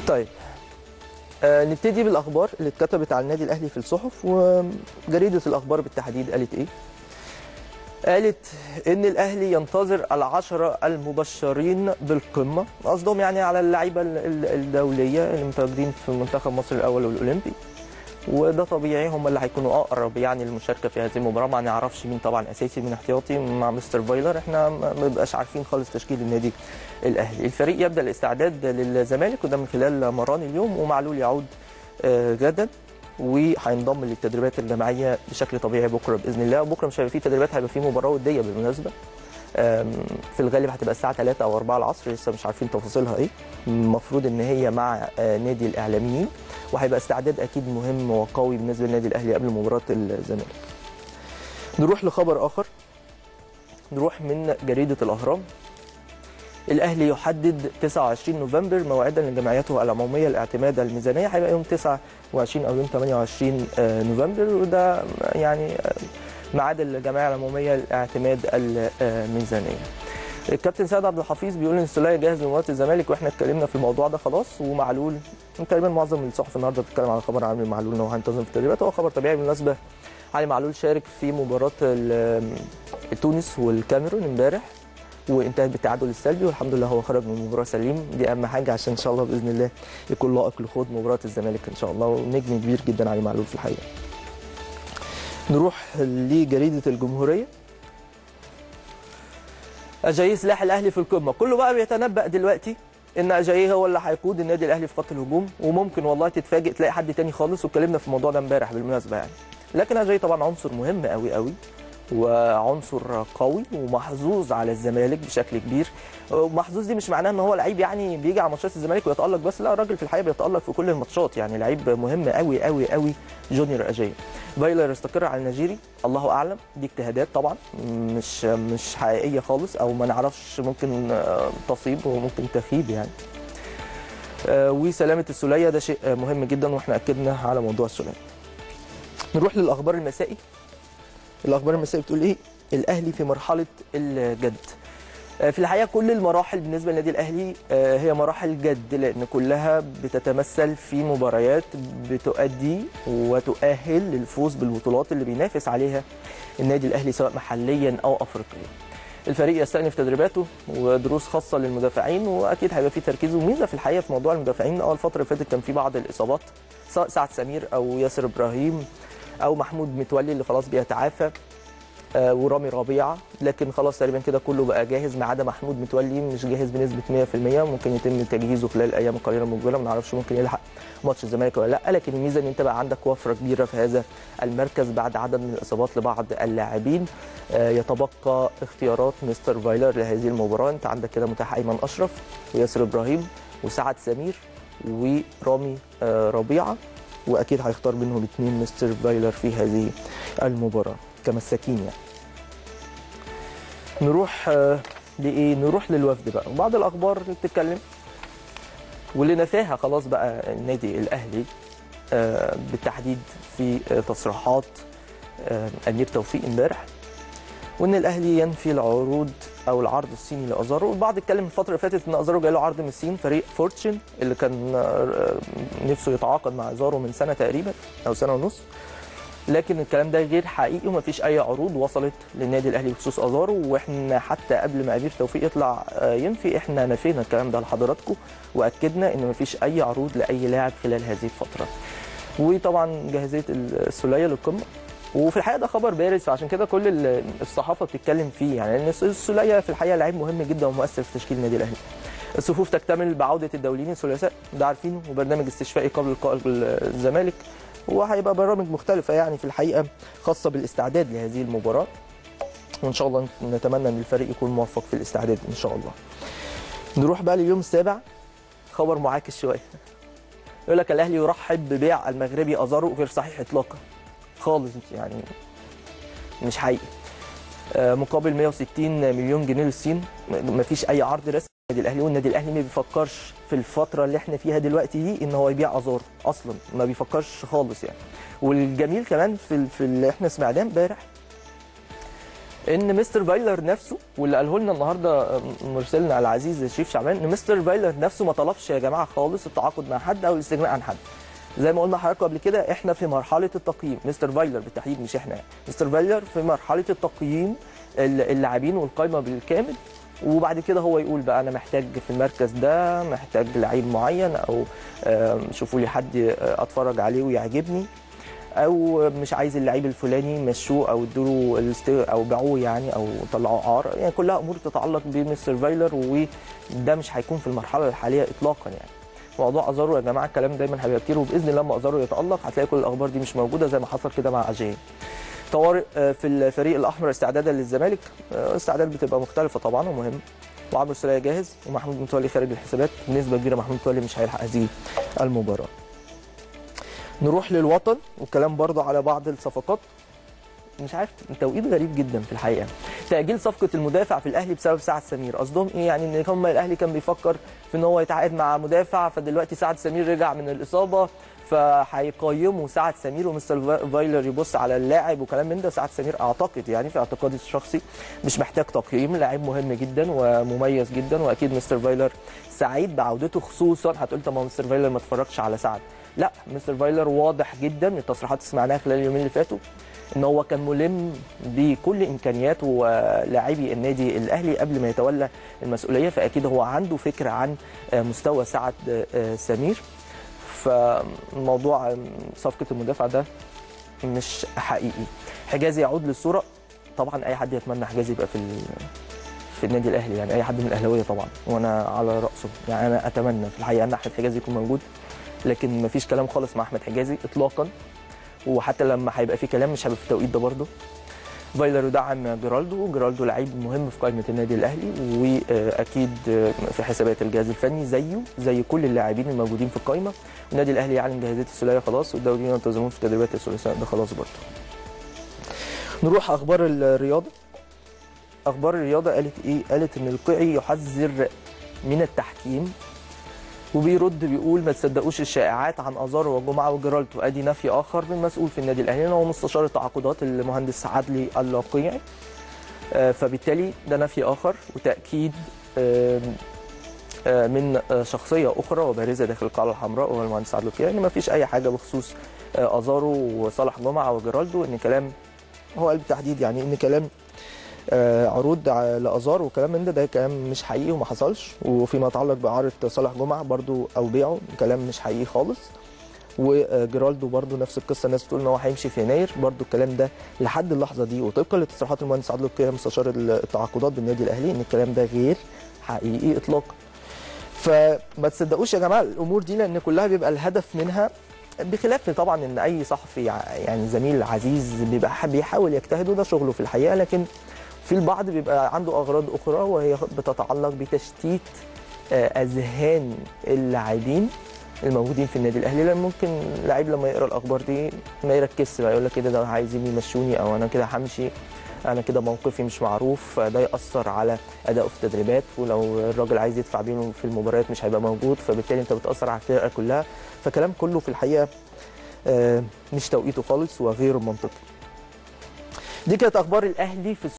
طيب آه نبتدي بالاخبار اللي اتكتبت على النادي الاهلي في الصحف وجريده الاخبار بالتحديد قالت ايه قالت ان الاهلي ينتظر العشره المبشرين بالقمه قصدهم يعني على اللعيبه ال- ال- الدوليه اللي متواجدين في منتخب مصر الاول والاولمبي وده طبيعي هم اللي هيكونوا اقرب يعني للمشاركه في هذه المباراه ما نعرفش مين طبعا اساسي مين احتياطي مع مستر فايلر احنا ما ما بنبقاش عارفين خالص تشكيل النادي الاهلي الفريق يبدا الاستعداد للزمالك وده من خلال مران اليوم ومعلول يعود آه، غدا وهينضم للتدريبات الجماعيه بشكل طبيعي بكره باذن الله وبكره مش هيبقى فيه تدريبات هيبقى فيه مباراه وديه بالمناسبه آم، في الغالب هتبقى الساعه 3 او 4 العصر لسه مش عارفين تفاصيلها ايه المفروض ان هي مع آه، نادي الاعلاميين وهيبقى استعداد اكيد مهم وقوي بالنسبه للنادي الاهلي قبل مباراه الزمالك نروح لخبر اخر نروح من جريده الاهرام الاهلي يحدد 29 نوفمبر موعدا لجمعيته العموميه لاعتماد الميزانيه هيبقى يوم 29 او يوم 28 آه، نوفمبر وده يعني آه، ميعاد الجمعيه العموميه لاعتماد الميزانيه الكابتن سيد عبد الحفيظ بيقول ان السوليه جاهز لمباراه الزمالك واحنا اتكلمنا في الموضوع ده خلاص ومعلول تقريبا معظم الصحف النهارده بتتكلم على خبر عامل معلول ان هو هينتظم في التدريبات هو خبر طبيعي بالمناسبه علي معلول شارك في مباراه ال- تونس والكاميرون امبارح وانتهت بالتعادل السلبي والحمد لله هو خرج من المباراه سليم دي اهم حاجه عشان ان شاء الله باذن الله يكون لائق لخوض مباراه الزمالك ان شاء الله ونجم كبير جدا علي معلول في الحقيقه نروح لجريده الجمهوريه اجاييه سلاح الاهلي في القمه كله بقى بيتنبأ دلوقتي ان اجاييه هو اللي هيقود النادي الاهلي في خط الهجوم وممكن والله تتفاجئ تلاقي حد تاني خالص واتكلمنا في الموضوع ده امبارح بالمناسبه يعني لكن اجاييه طبعا عنصر مهم قوي قوي وعنصر قوي ومحظوظ على الزمالك بشكل كبير ومحظوظ دي مش معناه ان هو لعيب يعني بيجي على ماتشات الزمالك ويتالق بس لا الراجل في الحقيقه بيتالق في كل الماتشات يعني لعيب مهم قوي قوي قوي جونيور اجاي فايلر يستقر على النيجيري الله اعلم دي اجتهادات طبعا مش مش حقيقيه خالص او ما نعرفش ممكن آه، تصيب وممكن تخيب يعني آه، وسلامه السوليه ده شيء آه، مهم جدا واحنا اكدنا على موضوع السوليه نروح للاخبار المسائي الاخبار المسائيه بتقول ايه الاهلي في مرحله الجد آه، في الحقيقه كل المراحل بالنسبه للنادي الاهلي آه، هي مراحل جد لان كلها بتتمثل في مباريات بتؤدي وتؤهل للفوز بالبطولات اللي بينافس عليها النادي الاهلي سواء محليا او افريقيا الفريق يستأنف تدريباته ودروس خاصه للمدافعين واكيد هيبقى في تركيز وميزه في الحقيقه في موضوع المدافعين اول الفتره اللي فاتت كان في بعض الاصابات سواء سعد سمير او ياسر ابراهيم او محمود متولي اللي خلاص بيتعافى آه، ورامي ربيعه لكن خلاص تقريبا كده كله بقى جاهز ما عدا محمود متولي مش جاهز بنسبه 100% ممكن يتم تجهيزه خلال الايام القليله المقبله ما نعرفش ممكن يلحق ماتش الزمالك ولا لا لكن الميزه ان انت بقى عندك وفره كبيره في هذا المركز بعد عدد من الاصابات لبعض اللاعبين آه، يتبقى اختيارات مستر فايلر لهذه المباراه انت عندك كده متاح ايمن اشرف وياسر ابراهيم وسعد سمير ورامي آه، ربيعه واكيد هيختار منهم اثنين مستر فايلر في هذه المباراه كمساكين يعني نروح آه، لايه نروح للوفد بقى وبعض الاخبار اللي بتتكلم واللي نفاها خلاص بقى النادي الاهلي آه، بالتحديد في آه، تصريحات آه، امير توفيق امبارح وان الاهلي ينفي العروض او العرض الصيني لازارو البعض اتكلم الفتره اللي فاتت ان ازارو جاي له عرض من الصين فريق فورتشن اللي كان آه، نفسه يتعاقد مع ازارو من سنه تقريبا او سنه ونص لكن الكلام ده غير حقيقي ومفيش اي عروض وصلت للنادي الاهلي بخصوص ازارو واحنا حتى قبل ما امير توفيق يطلع آه، ينفي احنا نفينا الكلام ده لحضراتكم واكدنا ان مفيش اي عروض لاي لاعب خلال هذه الفتره وطبعا جاهزيه السوليه للقمه وفي الحقيقه ده خبر بارز فعشان كده كل ال- الصحافه بتتكلم فيه يعني لان السوليه في الحقيقه لعيب مهم جدا ومؤثر في تشكيل النادي الاهلي الصفوف تكتمل بعوده الدوليين الثلاثاء ده عارفينه وبرنامج استشفائي قبل لقاء الزمالك وهيبقى برامج مختلفه يعني في الحقيقه خاصه بالاستعداد لهذه المباراه وان شاء الله نتمنى ان الفريق يكون موفق في الاستعداد ان شاء الله نروح بقى لليوم السابع خبر معاكس شويه يقول لك الاهلي يرحب ببيع المغربي ازارو غير صحيح اطلاقا خالص يعني مش حقيقي آه، مقابل 160 مليون جنيه للصين م- مفيش اي عرض رسمي للنادي الاهلي والنادي الاهلي ما بيفكرش في الفتره اللي احنا فيها دلوقتي دي ان هو يبيع ازار اصلا ما بيفكرش خالص يعني والجميل كمان في ال- في اللي احنا سمعناه امبارح ان مستر فايلر نفسه واللي قاله لنا النهارده مرسلنا العزيز شريف شعبان ان مستر فايلر نفسه ما طلبش يا جماعه خالص التعاقد مع حد او الاستغناء عن حد زي ما قلنا لحضراتكم قبل كده احنا في مرحله التقييم مستر فايلر بالتحديد مش احنا يعني. مستر فايلر في مرحله التقييم اللاعبين والقائمه بالكامل وبعد كده هو يقول بقى انا محتاج في المركز ده محتاج لعيب معين او آم، شوفوا لي حد آه، اتفرج عليه ويعجبني او مش عايز اللعيب الفلاني مشوه او ادوا له او باعوه يعني او طلعوه عار يعني كلها امور تتعلق بمستر فايلر وده مش هيكون في المرحله الحاليه اطلاقا يعني موضوع ازارو يا جماعه الكلام دايما هيبقى كتير وباذن الله لما ازارو يتالق هتلاقي كل الاخبار دي مش موجوده زي ما حصل كده مع اجاي طوارئ آه، في الفريق الاحمر استعدادا للزمالك آه، استعداد بتبقى مختلفه طبعا ومهم وعمرو السوليه جاهز ومحمود متولي خارج الحسابات بنسبه كبيره محمود متولي مش هيلحق هذه المباراه نروح للوطن والكلام برضه على بعض الصفقات مش عارف توقيت غريب جدا في الحقيقه تاجيل صفقه المدافع في الاهلي بسبب سعد سمير قصدهم ايه يعني ان هم الاهلي كان بيفكر في ان هو يتعاقد مع مدافع فدلوقتي سعد سمير رجع من الاصابه فهيقيموا سعد سمير ومستر فايلر يبص على اللاعب وكلام من ده سعد سمير اعتقد يعني في اعتقادي الشخصي مش محتاج تقييم لاعب مهم جدا ومميز جدا واكيد مستر فايلر سعيد بعودته خصوصا هتقول طب ما مستر فايلر ما اتفرجش على سعد لا مستر فايلر واضح جدا من التصريحات اللي سمعناها خلال اليومين اللي فاتوا ان هو كان ملم بكل امكانيات ولاعبي النادي الاهلي قبل ما يتولى المسؤوليه فاكيد هو عنده فكره عن مستوى سعد سمير فموضوع صفقه المدافع ده مش حقيقي حجازي يعود للصوره طبعا اي حد يتمنى حجازي يبقى في في النادي الاهلي يعني اي حد من الاهلاويه طبعا وانا على راسه يعني انا اتمنى في الحقيقه ان احمد حجازي يكون موجود لكن مفيش كلام خالص مع احمد حجازي اطلاقا وحتى لما هيبقى في كلام مش هيبقى في التوقيت ده برضه فايلر يدعم جيرالدو جيرالدو لعيب مهم في قائمه النادي الاهلي واكيد في حسابات الجهاز الفني زيه زي كل اللاعبين الموجودين في القائمه النادي الاهلي يعلن جاهزيه السوليه خلاص والدوليين ينتظمون في تدريبات الثلاثاء ده خلاص برضه نروح اخبار الرياضه اخبار الرياضه قالت ايه قالت ان القيعي يحذر من التحكيم وبيرد بيقول ما تصدقوش الشائعات عن ازارو وجمعه وجيرالتو ادي نفي اخر من مسؤول في النادي الاهلي هو مستشار التعاقدات المهندس عدلي اللاقيعي فبالتالي ده نفي اخر وتاكيد من شخصيه اخرى وبارزه داخل القاعه الحمراء وهو المهندس عدلي اللاقيعي ان ما فيش اي حاجه بخصوص ازارو وصالح جمعه وجيرالدو ان كلام هو قال بالتحديد يعني ان كلام عروض لازار وكلام من ده ده كلام مش حقيقي وما حصلش وفيما يتعلق باعاره صالح جمعه برضو او بيعه كلام مش حقيقي خالص وجيرالدو برضو نفس القصه الناس بتقول ان هو هيمشي في يناير برضو الكلام ده لحد اللحظه دي وطبقا لتصريحات المهندس عادل القيعي مستشار التعاقدات بالنادي الاهلي ان الكلام ده غير حقيقي اطلاقا فما تصدقوش يا جماعه الامور دي لان كلها بيبقى الهدف منها بخلاف طبعا ان اي صحفي يعني زميل عزيز بيبقى بيحاول يجتهد وده شغله في الحقيقه لكن في البعض بيبقى عنده اغراض اخرى وهي بتتعلق بتشتيت اذهان اللاعبين الموجودين في النادي الاهلي لان ممكن لعيب لما يقرا الاخبار دي ما يركزش بقى يقول لك كده ده عايزين يمشوني او انا كده همشي انا كده موقفي مش معروف ده ياثر على ادائه في التدريبات ولو الراجل عايز يدفع بينه في المباريات مش هيبقى موجود فبالتالي انت بتاثر على الفرقه كلها فكلام كله في الحقيقه مش توقيته خالص وغير منطقي دي كانت اخبار الاهلي في